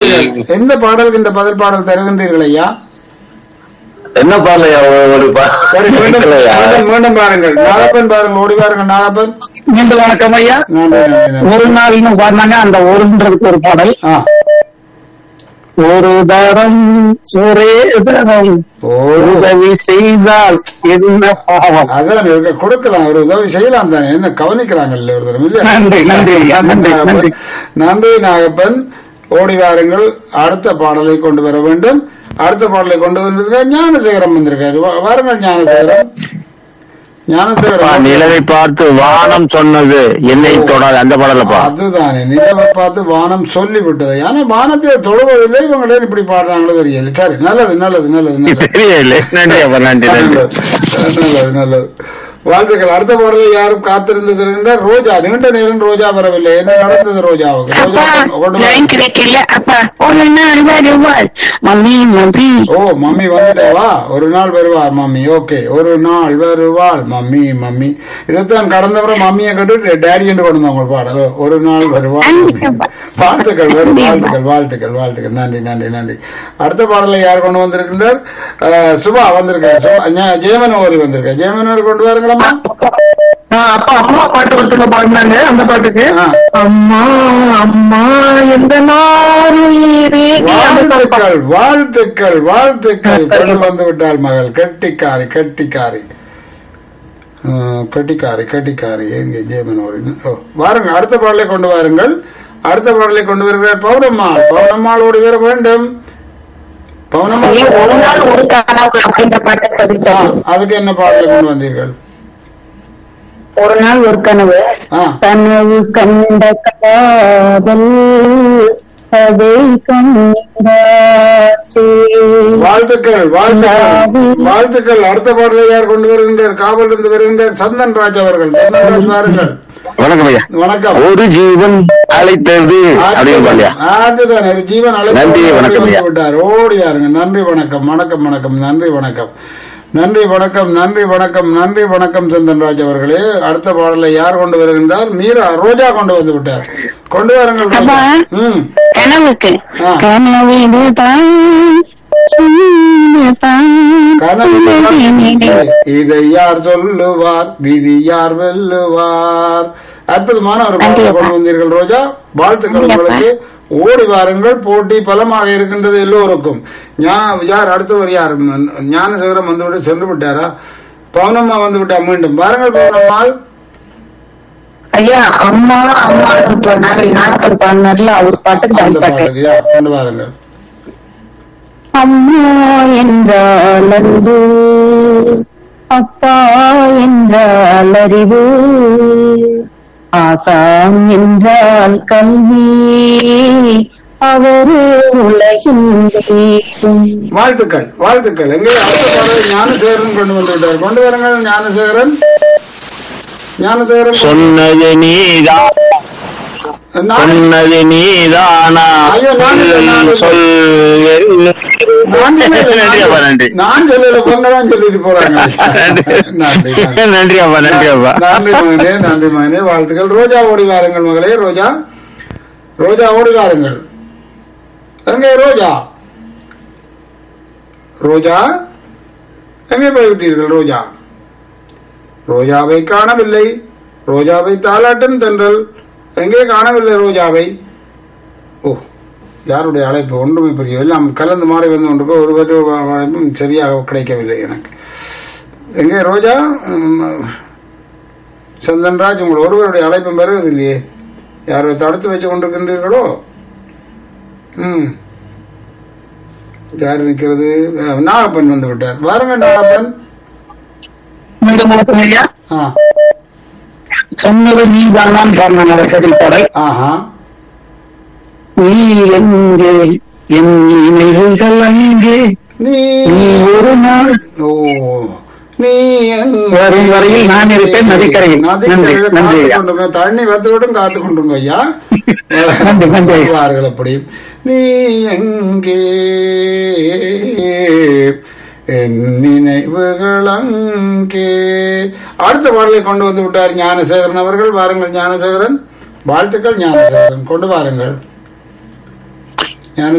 பாடல் எந்த பாடலுக்கு இந்த பதில் பாடல் தருகின்றீர்கள் ஐயா என்ன பாடலையா ஒரு- ஒரு பா- சரி மீண்டும் இல்லையா? மீண்டும் மீண்டும் பாருங்கள் நாகப்பன் பாருங்கள் ஓடி பாருங்கள் நாகப்பன் மீண்டும் வணக்கம் ஐயா நன்றி நன்றி நன்றி ஒரு நாள்னு பாடினாங்க அந்த ஒருன்றதுக்கு ஒரு பாடல் ஆ ஒரு தரம் ஒரே தரம் ஒரு உதவி செய்தால் என்ன பாவம் அதான் இவருக்கு கொடுக்கலாம் ஒரு உதவி செய்யலாம் தானே என்ன கவனிக்கிறாங்கல்ல ஒரு தரம் இல்லையா நன்றி நன்றி ஐயா நன்றி நன்றி நன்றி நாகப்பன் ஓடி வாருங்கள் அடுத்த பாடலை கொண்டு வர வேண்டும் அடுத்த பாடலை கொண்டு வந்திருக்க ஞானசேகரம் வந்திருக்காரு வா- வாருங்கள் ஞானசேகரம் பா, ஞானசேகரம் நிலவை பார்த்து வானம் சொன்னது என்னை தொடாது அந்த பாடலப்பா அதுதானே நிலவை பார்த்து வானம் சொல்லி விட்டது ஆனா வானத்தை தொழுவதில்லை இவங்களே இப்படி பாடுறாங்களோ தெரியல சரி நல்லது நல்லது நல்லது நல்லது தெரியல நன்றி அப்பா நன்றி நன்றி நல்லது நல்லது வாழ்த்துக்கள் அடுத்த பாடலை யாரும் காத்திருந்தது என்றால் ரோஜா நீண்ட நேரம் ரோஜா வரவில்லை என்ன நடந்தது ரோஜாவுக்கு ரோஜா அப்பா கொண்டு வா. லைன் கிடைக்கல அப்பா ஒரு நாள் வருவாள் மம்மி மம்மி ஓ மம்மி வந்துட்டேவா ஒரு நாள் வருவார் மம்மி ஓகே ஒரு நாள் வருவாள் மம்மி மம்மி இதைத்தான் கடந்த முறை மம்மியை கட்டு டேடி என்று கொண்டு வந்தோம் பாடல் ஒரு நாள் வருவாள் மம்மி. வாழ்த்துக்கள் வரும் வாழ்த்துக்கள் வாழ்த்துக்கள் வாழ்த்துக்கள் நன்றி நன்றி நன்றி அடுத்த பாடலை யார் கொண்டு வந்திருக்கின்றார் அஹ், சுபா வந்திருக்கார் சுபா, ஞா- ஜெயமன் ஓரி வந்திருக்கார் ஜெயமன் ஓரி கொண்டு வாருங்களம்மா ஆ, அப்பா அம்மா பாட்டு ஒருத்தவங்க பாடினாங்க அந்த பாட்டுக்கு ஆ. அம்மா அம்மா எந்த நாருயிரே வாழ்த்துக்கள் வாழ்த்துக்கள் வாழ்த்துக்கள் கொண்டு வந்து விட்டாள் மகள் கெட்டிக்காரி கெட்டிக்காரி ஆ, கெட்டிக்காரி கெட்டிக்காரி எங்க ஜெயமனோரி ஓ, வாருங்கள் அடுத்த பாடலை கொண்டு வாருங்கள் அடுத்த பாடலை கொண்டு வருகிறார் பௌர்ணம்மாள் பௌர்ணம்மாளோடு வர வேண்டும் பௌர்ணம்மாள் ஒரு நாள் ஒரு கனவு அப்படின்ற பாட்டை ஆ, பதித்தோம் அதுக்கு என்ன பாடலை கொண்டு வந்தீர்கள் ஒரு நாள் ஒரு கனவு ஆ. கனவு கண்ட காதல் அதை கண்டாச்சு வாழ்த்துக்கள் வாழ்த்துக்கள் வாழ்த்துக்கள் அடுத்த பாடலை யார் கொண்டு வருகின்றார் காவல் இருந்து வருகின்றார் சந்தன் ராஜ் அவர்கள் சந்தன் ராஜ் வாருங்கள் வணக்கம் ஐயா வணக்கம் ஒரு ஜீவன் அழைத்தது அப்படின்னு பாடலையா அதுதான் ஒரு ஜீவன் அழைப்பு நன்றி, வணக்கம் ஐயா. விட்டார் ஓடியாருங்க நன்றி வணக்கம் வணக்கம் வணக்கம் நன்றி வணக்கம் நன்றி வணக்கம் நன்றி வணக்கம் நன்றி வணக்கம் சந்தன்ராஜ் அவர்களே அடுத்த பாடலை யார் கொண்டு வருகின்றார் மீரா ரோஜா கொண்டு வந்து விட்டார் கொண்டு வாருங்கள் ரோஜா. அப்பா. ம் கனவுக்கு ஆ. கனவு இதுதான் இதுதான் கனவு இதை யார் சொல்லுவார் விதி யார் வெல்லுவார் அற்புதமான ஒரு பாடலை நன்றி, கொண்டு வந்தீர்கள் ரோஜா வாழ்த்துக்கள் நன்றி, அப்பா. உங்களுக்கு ஓடி வாருங்கள் போட்டி பலமாக இருக்கின்றது எல்லோருக்கும் ஞா- யார் அடுத்தவர் யார் ஞானசேகரம் வந்துவிட்டு சென்று விட்டாரா பவுனம்மா வந்து விட்டா மீண்டும் வாருங்கள் பவுனம்மாள் ஐயா அம்மா அம்மா நாகப்பன் பாடினார்ல அவர் பாட்டுக்கு அந்த தான் பாட்டு பாடலுக்கு யா, கொண்டு வாருங்கள் அம்மா என்றால் அன்பு அப்பா என்றால் அறிவு ஆசாம் என்றால் கல்வி அவரு உலகின் தெய்வம். வாழ்த்துக்கள் வாழ்த்துக்கள் எங்கே அடுத்த பாடலை ஞானசேகரன் கொண்டு வந்து விட்டார் கொண்டு வாருங்கள் ஞானசேகரன் ஞானசேகரன் சொன்னது நீதான் நான் சொன்னது நீதானா ஐயோ, நான் இல்லை, நான் இல்லை. சொல் நான் சொல்லல, நன்றி அப்பா நன்றி நான் சொல்லல பொங்கதான் சொல்லிட்டு போறாங்க நன்றி, நன்றி. நன்றி அப்பா நன்றி அப்பா நன்றி மகனே நன்றி மகனே வாழ்த்துக்கள் ரோஜா ஓடி வாருங்கள் மகளே ரோஜா ரோஜா ஓடி வாருங்கள் எங்கே ரோஜா ரோஜா எங்கே போய்விட்டீர்கள் ரோஜா ரோஜாவை காணவில்லை ரோஜாவை தாலாட்டும் தென்றல் எங்கே காணவில்லை ரோஜாவை ஓ யாருடைய அழைப்பு ஒன்றுமே புரிய எல்லாம் கலந்து மாறி வந்து கொண்டிருக்கோ ஒரு பேர் அழைப்பும் சரியாக கிடைக்கவில்லை எனக்கு எங்கே ரோஜா ம், சந்தன்ராஜ் உங்கள் ஒருவருடைய அழைப்பும் பெறுவது இல்லையே யாரோ தடுத்து வச்சு கொண்டிருக்கின்றீர்களோ ம் யார் நிற்கிறது அஹ், நாகப்பன் வந்து விட்டார் வாருங்க நாகப்பன் மீண்டும் வணக்கம் ஐயா ஆ சொன்னது நீ தான் பாடினாங்க அந்த கதை பாடல் ஆஹா நீ எங்கே என் நினைவுகள் அங்கே நீ நீ ஒரு நாள் ஓ நீ எங்க- வரும் வரையில் நான் இருப்பேன் நதிக்கரையில். நதிக்கரையில் நன்றி, நன்றி காத்து ஐயா. கொண்டுங்க தண்ணி வந்துவிட்டும் காத்து கொண்டுங்க ஐயா நன்றி, நன்றி ஐயா. வருவார்கள் அப்படி நீ எங்கே என் நினைவுகள் அங்கே அடுத்த பாடலை கொண்டு வந்து விட்டார் ஞானசேகரன் அவர்கள் வாருங்கள் ஞானசேகரன் வாழ்த்துக்கள் ஞானசேகரன் கொண்டு வாருங்கள்